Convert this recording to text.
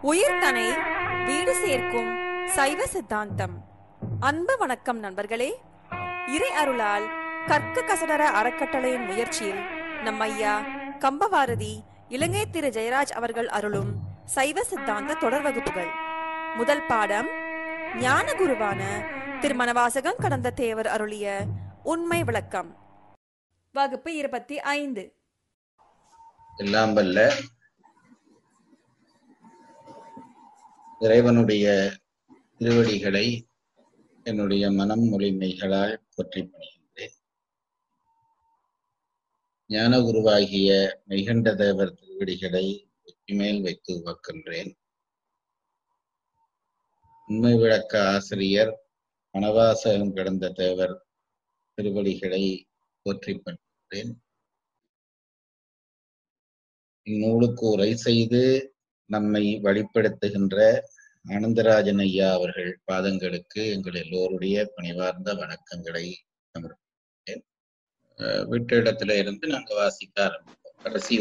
உயிர்தனை வீடு சேர்க்கும் சைவ சித்தாந்தம் அன்பு வணக்கம் நண்பர்களே இறை அருளால் கற்க கசடர அறக்கட்டளையின் முயற்சியில் நம் ஐயா கம்பவாரதி இலங்கை திரு ஜெயராஜ் அவர்கள் அருளும் சைவ சித்தாந்த தொடர் வகுப்புகள் முதல் பாடம் ஞான குருவான திருமணவாசகம் கடந்த தேவர் அருளிய உண்மை விளக்கம் வகுப்பு இருபத்தி ஐந்து எல்லாம் வல்ல இறைவனுடைய திருவடிகளை என்னுடைய மனம் மொழிமைகளால் போற்றி பணிகின்றேன் ஞான குருவாகிய மெய்கண்ட தேவர் திருவடிகளை மேல் வைத்து உவக்கின்றேன் உண்மை விளக்க ஆசிரியர் மணவாசகம் கடந்த தேவர் திருவடிகளை போற்றி பணிகின்றேன் இந்நூலுக்கு உரை செய்து நம்மை வழிப்படுத்துகின்ற ஆனந்தராஜன் ஐயா அவர்கள் பாதங்களுக்கு எங்கள் எல்லோருடைய பணிவார்ந்த வணக்கங்களை சமர்ப்பிக்கிறேன் அஹ் விட்ட இடத்துல இருந்து நாங்க வாசிக்க ஆரம்பிப்போம் கடைசி